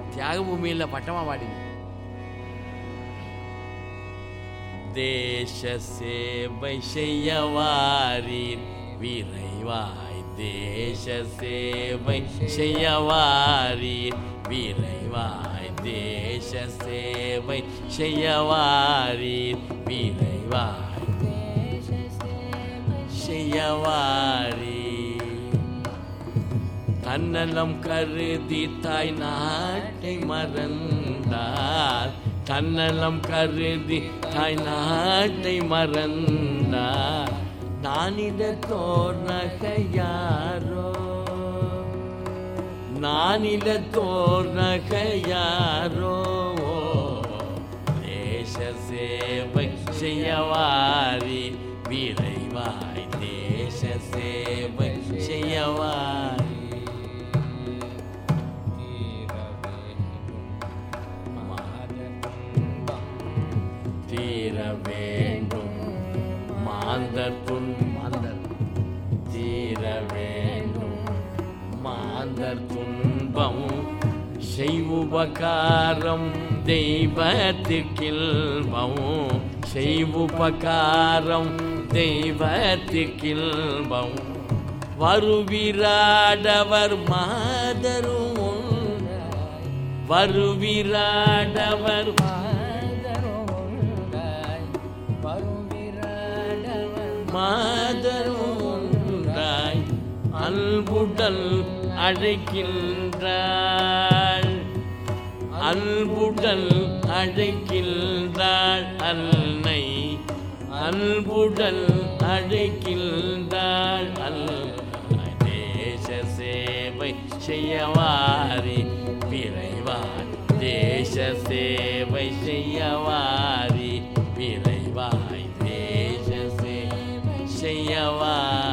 தியாக பூமியில் பட்டமா பாடிங்க தேச சேவை செய்யவாரீர் விரைவாய் தேச சேவை செய்யவாரீர் விரைவாய் தேச சேவை செய்யவாரீர் விரைவாய் செய்யவாரீர் தன்னலம் கருதி தாய் நாட்டை மறந்தார் தன்னலம் கருதி தாய் நாட்டை மறந்தார் நானிட தோர்நகையாரோ நானிட தோர்நகையாரோ தேச சேவை செய்யவாரி விரைவாய் தேச சேவை செய்யவாரி தீர வேண்டும் மாந்தர் துன் மாந்தர் தீர வேண்டும் மாந்தர் துன்பம் செய்வுபகாரம் தெய்வத்திற்கில்பம் செய்வுபகாரம் தெய்வத்திற்கில்பம் வருவிராடவர் மாதரும் உண்டாய். வருவிராடவர் மாதரும் உண்டாய் அன்புடல் அழைக்கின்றாள் அன்புடல் அழைக்கின்றாள் அன்னை அன்புடல் அழைக்கின்றாள் அன்னை தேச சேவை செய்யவாரி விரைவாய் தேச சேவை செய்யவாரி விரைவாய் தேச சேவை செய்யவாரி